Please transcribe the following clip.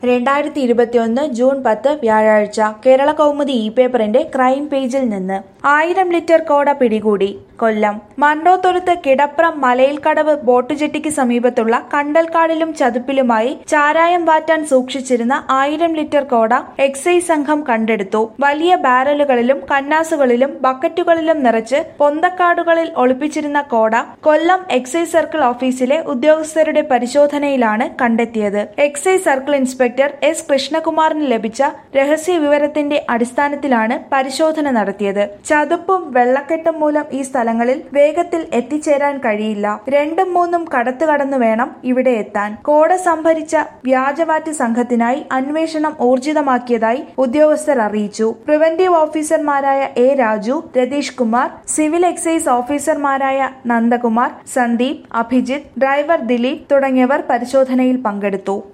രണ്ടായിരത്തി ഇരുപത്തിയൊന്ന് ജൂൺ പത്ത് വ്യാഴാഴ്ച കേരള കൗമുദി ഇ പേപ്പറിന്റെ ക്രൈം പേജിൽ നിന്ന് ആയിരം ലിറ്റർ കോട പിടികൂടി കൊല്ലം മണ്ടോത്തുരുത്ത് കിടപ്രം മലയിൽക്കടവ് ബോട്ട് ജെട്ടിക്ക് സമീപത്തുള്ള കണ്ടൽക്കാടിലും ചതുപ്പിലുമായി ചാരായം വാറ്റാൻ സൂക്ഷിച്ചിരുന്ന ആയിരം ലിറ്റർ കോട എക്സൈസ് സംഘം കണ്ടെടുത്തു വലിയ ബാരലുകളിലും കന്നാസുകളിലും ബക്കറ്റുകളിലും നിറച്ച് പൊന്തക്കാടുകളിൽ ഒളിപ്പിച്ചിരുന്ന കോട കൊല്ലം എക്സൈസ് സർക്കിൾ ഓഫീസിലെ ഉദ്യോഗസ്ഥരുടെ പരിശോധനയിലാണ് കണ്ടെത്തിയത് എക്സൈസ് സർക്കിൾ ഇൻസ്പെക്ടർ എസ് കൃഷ്ണകുമാറിന് ലഭിച്ച രഹസ്യ വിവരത്തിന്റെ അടിസ്ഥാനത്തിലാണ് പരിശോധന നടത്തിയത് ചതുപ്പും വെള്ളക്കെട്ടും മൂലം ഈ സ്ഥലങ്ങളിൽ വേഗത്തിൽ എത്തിച്ചേരാൻ കഴിയില്ല രണ്ടും മൂന്നും കടത്ത് കടന്നു വേണം ഇവിടെ എത്താൻ കോട സംഭരിച്ച വ്യാജവാറ്റ് സംഘത്തിനായി അന്വേഷണം ഊർജിതമാക്കിയതായി ഉദ്യോഗസ്ഥർ അറിയിച്ചു പ്രിവന്റീവ് ഓഫീസർമാരായ A Raju Ratheesh Kumar civil excise ഓഫീസർമാരായ നന്ദകുമാർ സന്ദീപ് അഭിജിത്ത് ഡ്രൈവർ ദിലീപ് തുടങ്ങിയവർ പരിശോധനയിൽ പങ്കെടുത്തു